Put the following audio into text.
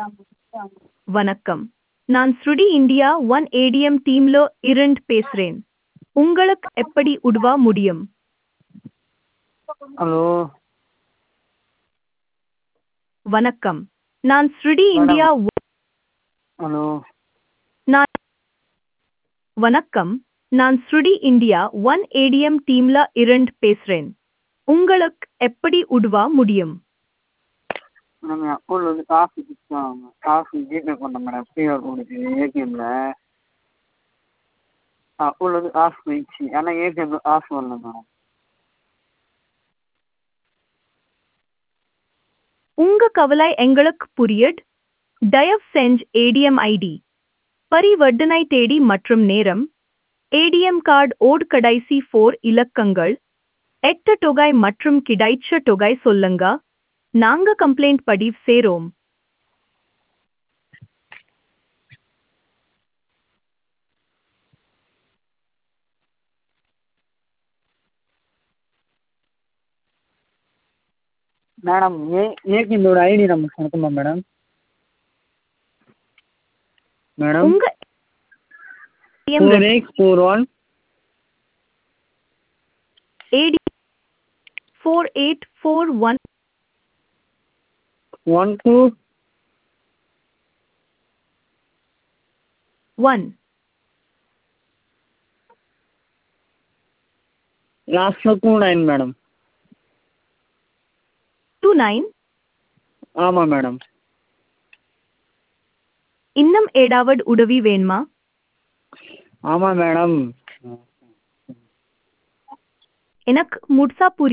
வணக்கம் நான் ஸ்ருடி இந்தியா ஒன் ஏடிஎம் டீம்ல இருந்து பேசுறேன் உங்களுக்கு எப்படி உதவ முடியும் ஹலோ வணக்கம் நான் ஸ்ருடி இந்தியா ஒ- ஹலோ நான் வணக்கம் நான் ஸ்ருடி இந்தியா ஒன் ஏடிஎம் டீம்ல இருந்து பேசுறேன் உங்களுக்கு எப்படி உதவ முடியும் மேடம் என் அக்கௌண்ட்டில் வந்து காசு பிடிச்சாங்க காசு ஜிபே பண்ணேன் மேடம் ஃப்ரீயாக கொடுத்து ஏடிஎம்மில் அக்கௌண்ட்டில் வந்து காசு போயிடுச்சு ஆனால் ஏடிஎம்மில் காசு வரல மேடம் உங்க கவலை எங்களுக்கு புரியுது தயவு செஞ்சு ஏடிஎம் ஐடி பரிவர்த்தனை தேதி மற்றும் நேரம் ஏடிஎம் கார்டு ஓட் கடைசி ஃபோர் இலக்கங்கள் எட்டு தொகை மற்றும் கிடைச்ச தொகை சொல்லுங்க நாங்க கம்ப்ளைண்ட் பதிவு சேரோம் மேடம் ஏ ஏடிஎம்மோட ஐடி நம்பர் சொல்லட்டுமா மேடம் மேடம் உங்க four eight four one eight four eight four one one two one லாஸ்ட்டில் two nine madam two nine ஆமாம் மேடம் இன்னும் ஏதாவது உதவி வேணுமா ஆமாம் மேடம் எனக்கு முட்சா புரி